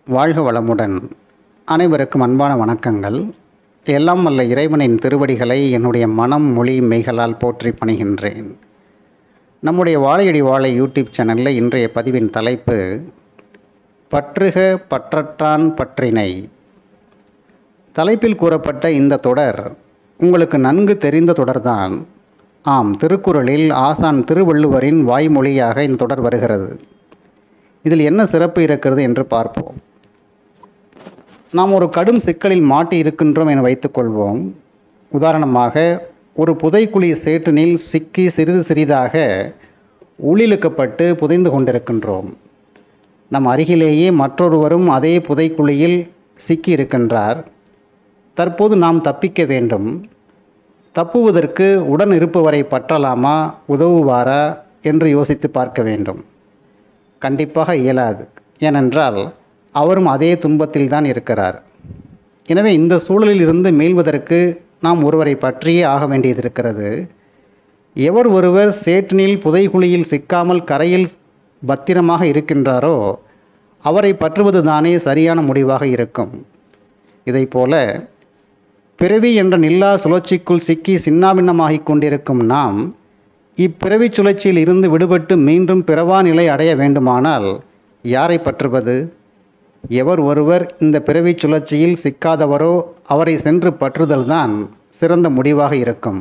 வாழ்க வளமுடன் அனைவருக்கும் அன்பான வணக்கங்கள் எல்லாம் வல்ல இறைவனின் திருவடிகளை என்னுடைய மனம் மொழி மெய்களால் போற்றி பணிகின்றேன் நம்முடைய வாழையடி வாழை யூடியூப் சேனலில் இன்றைய பதிவின் தலைப்பு பற்றுக பற்றற்றான் பற்றினை தலைப்பில் கூறப்பட்ட இந்த தொடர் உங்களுக்கு நன்கு தெரிந்த தொடர்தான் ஆம் திருக்குறளில் ஆசான் திருவள்ளுவரின் வாய்மொழியாக இந்த தொடர் வருகிறது இதில் என்ன சிறப்பு இருக்கிறது என்று பார்ப்போம் நாம் ஒரு கடும் சிக்கலில் மாட்டி இருக்கின்றோம் என வைத்துக்கொள்வோம் உதாரணமாக ஒரு புதைக்குழி சேற்றினில் சிக்கி சிறிது சிறிதாக உள்ளிழுக்கப்பட்டு புதைந்து கொண்டிருக்கின்றோம் நம் அருகிலேயே மற்றொருவரும் அதே புதைக்குழியில் சிக்கி இருக்கின்றார் தற்போது நாம் தப்பிக்க வேண்டும் தப்புவதற்கு உடன் இருப்பவரை பற்றலாமா உதவுவாரா என்று யோசித்து பார்க்க வேண்டும் கண்டிப்பாக இயலாது ஏனென்றால் அவரும் அதே துன்பத்தில் தான் இருக்கிறார் எனவே இந்த சூழலில் இருந்து மீள்வதற்கு நாம் ஒருவரை பற்றியே ஆக வேண்டியது இருக்கிறது எவர் ஒருவர் சேற்றினில் புதைகுழியில் சிக்காமல் கரையில் பத்திரமாக இருக்கின்றாரோ அவரை பற்றுவது தானே சரியான முடிவாக இருக்கும் இதைப்போல பிறவி என்ற நில்லா சுழற்சிக்குள் சிக்கி சின்னாபின்னமாகிக் கொண்டிருக்கும் நாம் இப்பிறவி சுழற்சியில் இருந்து விடுபட்டு மீண்டும் பிறவா நிலை அடைய வேண்டுமானால் யாரை பற்றுவது எவர் ஒருவர் இந்த பிறவி சுழற்சியில் சிக்காதவரோ அவரை சென்று பற்றுதல்தான் சிறந்த முடிவாக இருக்கும்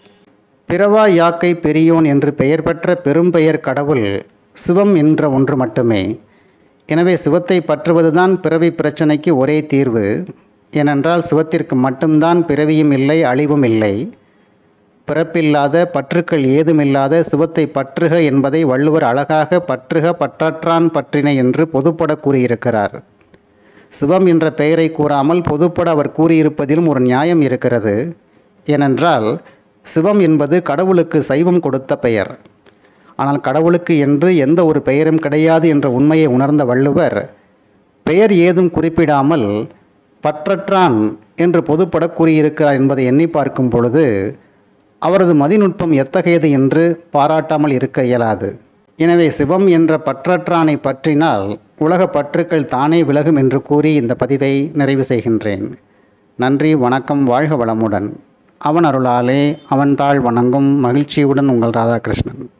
பிறவா யாக்கை பெரியோன் என்று பெயர் பெற்ற பெரும்பெயர் கடவுள் சிவம் என்ற ஒன்று மட்டுமே எனவே சிவத்தை பற்றுவதுதான் பிறவி பிரச்சனைக்கு ஒரே தீர்வு ஏனென்றால் சிவத்திற்கு மட்டும்தான் பிறவியும் இல்லை அழிவும் இல்லை பிறப்பில்லாத பற்றுக்கள் ஏதுமில்லாத சிவத்தை பற்றுக என்பதை வள்ளுவர் அழகாக பற்றுக பற்றற்றான் பற்றினை என்று பொதுப்பட கூறியிருக்கிறார் சிவம் என்ற பெயரை கூறாமல் பொதுப்பட அவர் கூறியிருப்பதிலும் ஒரு நியாயம் இருக்கிறது ஏனென்றால் சிவம் என்பது கடவுளுக்கு சைவம் கொடுத்த பெயர் ஆனால் கடவுளுக்கு என்று எந்த ஒரு பெயரும் கிடையாது என்ற உண்மையை உணர்ந்த வள்ளுவர் பெயர் ஏதும் குறிப்பிடாமல் பற்றற்றான் என்று பொதுப்பட கூறியிருக்கிறார் என்பதை எண்ணி பார்க்கும் பொழுது அவரது மதிநுட்பம் எத்தகையது என்று பாராட்டாமல் இருக்க இயலாது எனவே சிவம் என்ற பற்றற்றானை பற்றினால் உலக பற்றுக்கள் தானே விலகும் என்று கூறி இந்த பதிவை நிறைவு செய்கின்றேன் நன்றி வணக்கம் வாழ்க வளமுடன் அவன் அருளாலே அவன் தாழ் வணங்கும் மகிழ்ச்சியுடன் உங்கள் ராதாகிருஷ்ணன்